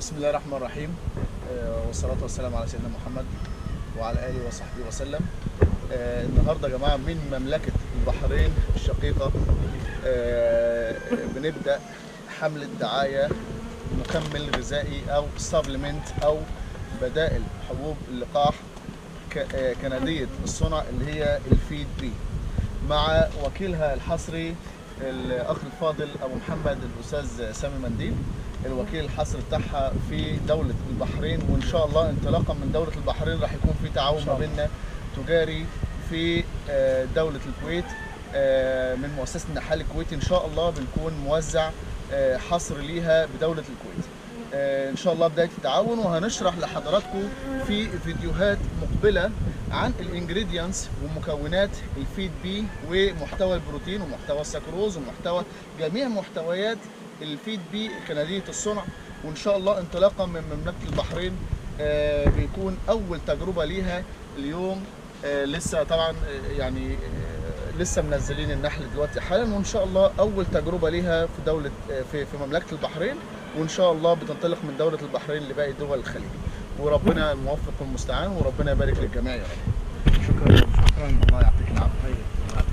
بسم الله الرحمن الرحيم آه، والصلاة والسلام على سيدنا محمد وعلى آله وصحبه وسلم آه، النهاردة يا جماعة من مملكة البحرين الشقيقة آه، بنبدأ حملة دعاية مكمل غذائي أو سبلمنت أو بدائل حبوب اللقاح ك- آه، كندية الصنع اللي هي الفيد بي مع وكيلها الحصري الاخ الفاضل ابو محمد الاستاذ سامي منديل الوكيل الحصري بتاعها في دوله البحرين وان شاء الله انطلاقا من دوله البحرين راح يكون في تعاون ما بيننا تجاري في آه، دوله الكويت آه، من مؤسسه النحال الكويتي ان شاء الله بنكون موزع آه، حصر ليها بدوله الكويت آه، ان شاء الله بدايه التعاون وهنشرح لحضراتكم في فيديوهات مقبله عن الانجريدينتس ومكونات الفيد بي ومحتوى البروتين ومحتوى السكروز ومحتوى جميع محتويات الفيد بي كنديه الصنع وان شاء الله انطلاقا من مملكه البحرين آه، بيكون اول تجربه ليها اليوم آه، لسه طبعا آه، يعني آه، لسه منزلين النحل دلوقتي حالا وان شاء الله اول تجربه ليها في دوله آه، في في مملكه البحرين وان شاء الله بتنطلق من دوله البحرين لباقي دول الخليج وربنا الموفق والمستعان وربنا يبارك للجميع يا رب شكرا شكرا الله يعطيك العافيه